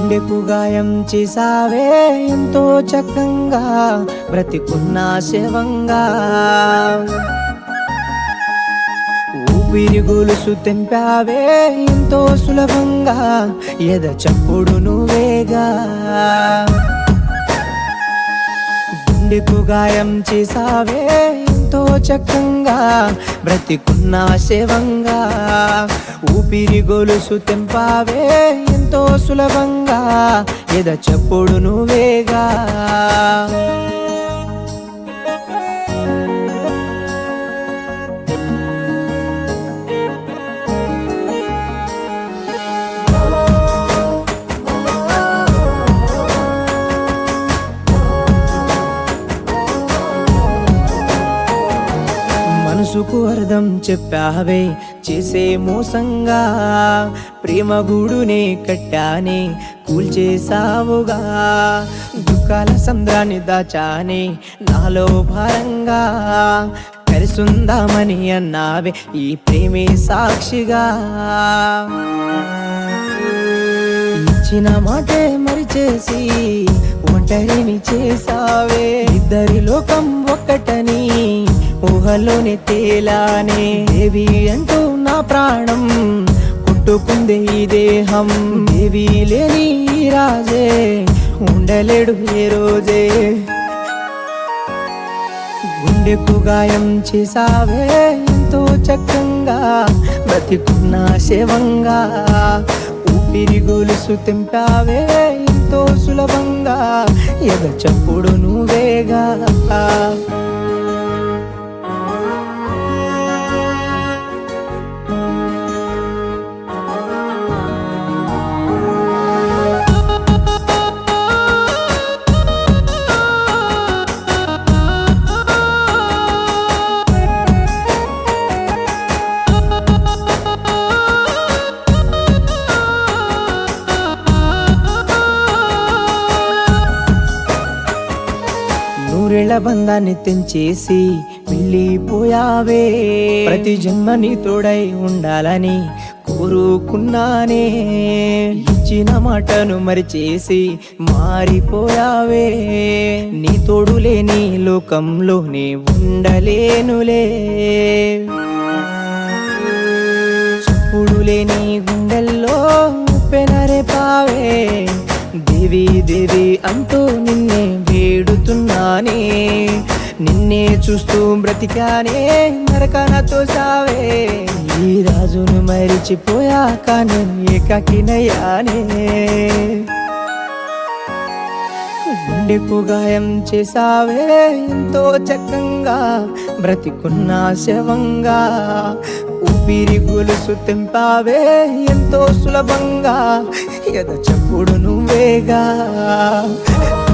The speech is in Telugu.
గుండెకు గాయం చేసావే ఎంతో చక్కంగా బ్రతికున్నా శవంగా ఊపిరి గొలుసు తెంపావే ఎంతో సులభంగా ఎద చప్పుడు నువ్వేగా గుండెకు గాయం చేసావే ఎంతో చక్కంగా బ్రతికున్నా శవంగా ఊపిరి గొలుసు తెంపావే ఎంతో సులభంగా ఎద చప్పుడు నువ్వేగా మనసుకు అర్థం చెప్పావే చేసే మోసంగా ప్రేమ గూడునే కట్టానే కూల్చేసావుగా దుఃఖాల సంద్రాన్ని దాచానే నాలో భారంగా కలిసుందామని అన్నావే ఈ ప్రేమే సాక్షిగా ఇచ్చిన మాటే మరిచేసి ఒంటరిని చేసావే ఇద్దరి లోకం ఒక్కటని ఊహలోనే తేలానే దేవి అంటూ నా ప్రాణం కొట్టుకుందే ఈ దేహం దేవి లేని ఈ రాజే ఉండలేడు ఏ రోజే గుండెకు గాయం చేసావే ఎంతో చక్కంగా బ్రతికున్న శవంగా ఊపిరి గొలుసు తెంపావే ఎంతో సులభంగా ఎద చప్పుడు నువ్వేగా నూరేళ్ల బంధాన్ని తెంచేసి వెళ్ళిపోయావే ప్రతి జన్మని తోడై ఉండాలని కోరుకున్నానే ఇచ్చిన మాటను మరిచేసి మారిపోయావే నీ తోడు లేని లోకంలోనే ఉండలేనులే చప్పుడు లేని గుండెల్లో పెనరే పావే దేవి దేవి అంటూ నిన్నే వేడుతున్నానే నిన్నే చూస్తూ బ్రతికానే నరకనతో సావే ఈ రాజును మరిచిపోయాక నేను ఏకాకినయ్యానే గుండెకు గాయం చేసావే ఎంతో చక్కంగా బ్రతికున్న శవంగా ఊపిరి గొలుసు తెంపావే ఎంతో సులభంగా ఎద చప్పుడు నువ్వేగా